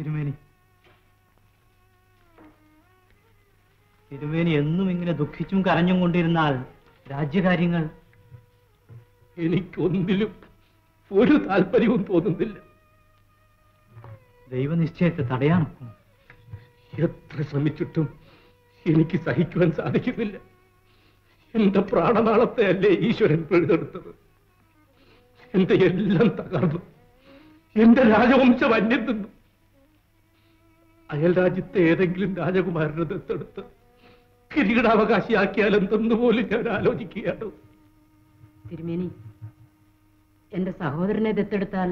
തിരുമേനി തിരുമേനി എന്നും ഇങ്ങനെ ദുഃഖിച്ചും കരഞ്ഞും കൊണ്ടിരുന്നാൽ രാജ്യകാര്യങ്ങൾ എനിക്കൊന്നിലും ഒരു താല്പര്യവും തോന്നുന്നില്ല ദൈവനിശ്ചയത്തെ തടയാനൊക്കും എത്ര ശ്രമിച്ചിട്ടും എനിക്ക് സഹിക്കുവാൻ സാധിക്കുന്നില്ല എന്റെ പ്രാണനാളത്തെ അല്ലേ ഈശ്വരൻ പിഴുതെടുത്തത് എന്റെ എല്ലാം തകർന്നു എന്റെ രാജവംശം അന്യം നിന്നു അയൽ രാജ്യത്തെ ഏതെങ്കിലും രാജകുമാരനെ ദത്തെടുത്ത് കിരീടാവകാശിയാക്കിയാൽ എന്തെന്ന് പോലും ഞാൻ ആലോചിക്കുകയാണ് തിരുമേനി എന്റെ സഹോദരനെ ദത്തെടുത്താൽ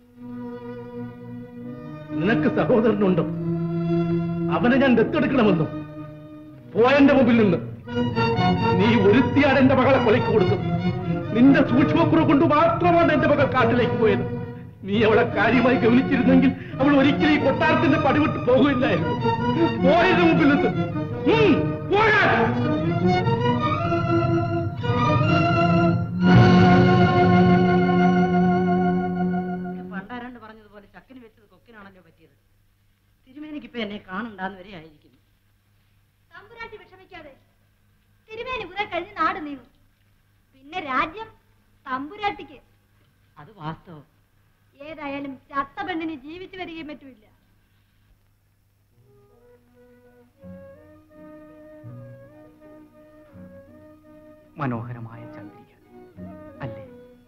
നിനക്ക് സഹോദരനുണ്ടോ അവനെ ഞാൻ ദത്തെടുക്കണമെന്നോ പോയന്റെ മുമ്പിൽ നിന്ന് നീ ഒരുത്തിയാണ് എന്റെ മകളെ കൊലയ്ക്ക് കൊടുത്തത് നിന്റെ സൂക്ഷ്മക്കുറവ് കൊണ്ട് മാത്രമാണ് എന്റെ മകൾ കാട്ടിലേക്ക് പോയത് നീ അവളെ കാര്യമായി ഗവനിച്ചിരുന്നെങ്കിൽ അവൾ ഒരിക്കലും ഈ കൊട്ടാരത്തിന്റെ പടിവിട്ട് പോകില്ലായിരുന്നു പോയതിന് മുമ്പിൽ നിന്ന് ഉം, പോകാൻ പണ്ടാരണ്ട് പറഞ്ഞതുപോലെ ചക്കിന് വെച്ചത് കൊക്കിനാണല്ലോ പറ്റിയത് തിരുമേനിക്ക് ഇപ്പൊ എന്നെ കാണണ്ടാന്ന് വരെ ആയിരിക്കുന്നു തമ്പുരാട്ടി വിഷമിക്കാതെ തിരുമേനി കുറെ കഴിഞ്ഞ് നാട് നീങ്ങും പിന്നെ രാജ്യം തമ്പുരാട്ടിക്ക് അത് വാസ്തവം ഏതായാലും ചത്ത പെണ്ണിന് ജീവിച്ചു വരികയും പറ്റൂല മനോഹരമായ ചന്ദ്രിക അല്ലേ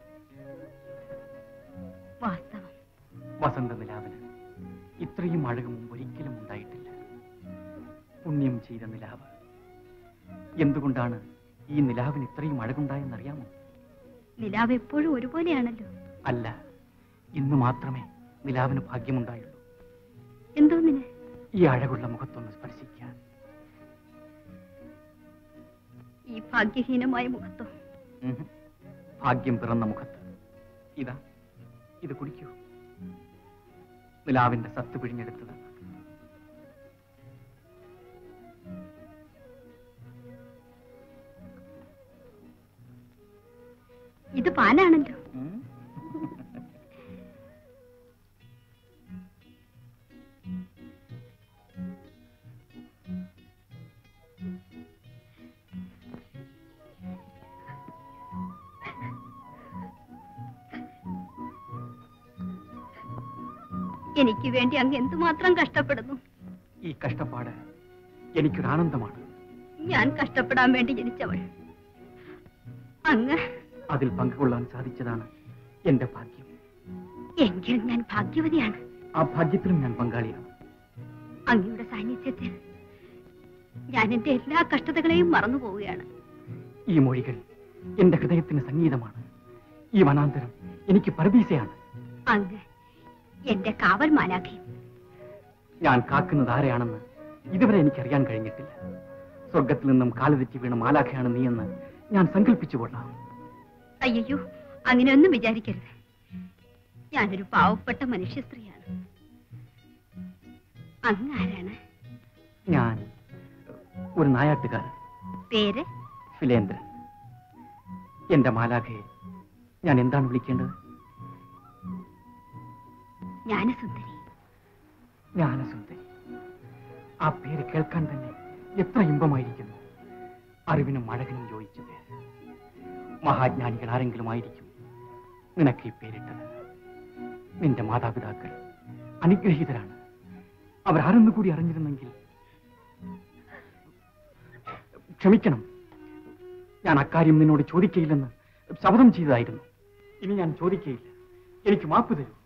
വാസ്തവം വസന്ത നിലാവിന് ഇത്രയും അഴക് മുമ്പ് ഒരിക്കലും ഉണ്ടായിട്ടില്ല പുണ്യം ചെയ്ത നിലാവ് എന്തുകൊണ്ടാണ് ഈ നിലാവിന് ഇത്രയും അഴകുണ്ടായെന്നറിയാമോ നിലാവ് എപ്പോഴും ഒരുപോലെയാണല്ലോ അല്ല ഇന്ന് മാത്രമേ നിലാവിന് ഭാഗ്യമുണ്ടായുള്ളൂ എന്തോന്നിന് ഈ അഴകുള്ള മുഖത്തൊന്ന് സ്പർശിക്കാൻ ഈ ഭാഗ്യഹീനമായ മുഖത്തോ ഉം. ഭാഗ്യം പിറന്ന മുഖത്ത് ഇതാ ഇത് കുടിക്കൂ നിലാവിന്റെ സത്ത് പിഴിഞ്ഞെടുത്തത് ഇത് പാലാണല്ലോ ഉം. എനിക്ക് വേണ്ടി അങ്ങ് എന്തുമാത്രം കഷ്ടപ്പെടുന്നു ഈ കഷ്ടപ്പാട് എനിക്കൊരു ആനന്ദമാണ് ഞാൻ കഷ്ടപ്പെടാൻ വേണ്ടി ജനിച്ചവൾ അങ്ങ് അതിൽ പങ്കുകൊള്ളാൻ സാധിച്ചതാണ് എന്റെ ഭാഗ്യം എങ്കിൽ ഞാൻ ഭാഗ്യവതിയാണ് ആ ഭാഗ്യത്തിലും ഞാൻ പങ്കാളിയാണ് അങ്ങയുടെ സാന്നിധ്യത്തിൽ ഞാൻ എന്റെ എല്ലാ കഷ്ടതകളെയും മറന്നു പോവുകയാണ് ഈ മൊഴികൾ എന്റെ ഹൃദയത്തിന് സംഗീതമാണ് ഈ വനാന്തരം എനിക്ക് പരദീസയാണ് അങ്ങ് എന്റെ കാവൽ മാലാഖയും ഞാൻ കാക്കുന്നത് ആരെയാണെന്ന് ഇതുവരെ എനിക്കറിയാൻ കഴിഞ്ഞിട്ടില്ല സ്വർഗത്തിൽ നിന്നും കാലുതെറ്റി വീണ മാലാഖയാണ് നീയെന്ന് ഞാൻ സങ്കല്പിച്ചു കൊള്ളാം അയ്യോ അങ്ങനെയൊന്നും വിചാരിക്കരുത് ഞാനൊരു പാവപ്പെട്ട മനുഷ്യ സ്ത്രീയാണ് അങ്ങ് ആരാണ് ഞാൻ ഒരു നായാട്ടുകാരൻ പേര് ഫിലേന്ദ്രൻ എന്റെ മാലാഖയെ ഞാൻ എന്താണ് വിളിക്കേണ്ടത് ജ്ഞാനസുന്ദരി ജ്ഞാനസുന്ദരി ആ പേര് കേൾക്കാൻ തന്നെ എത്ര ഇമ്പമായിരിക്കുന്നു അറിവിനും അഴകിനും യോജിച്ച പേര് മഹാജ്ഞാനികൾ ആരെങ്കിലും ആയിരിക്കും നിനക്ക് ഈ പേരിട്ടത് നിന്റെ മാതാപിതാക്കൾ അനുഗ്രഹീതരാണ് അവർ ആരെന്നു കൂടി അറിഞ്ഞിരുന്നെങ്കിൽ ക്ഷമിക്കണം ഞാൻ അക്കാര്യം നിന്നോട് ചോദിക്കയില്ലെന്ന് ശപഥം ചെയ്തതായിരുന്നു ഇനി ഞാൻ ചോദിക്കയില്ല എനിക്ക് മാപ്പ് തരൂ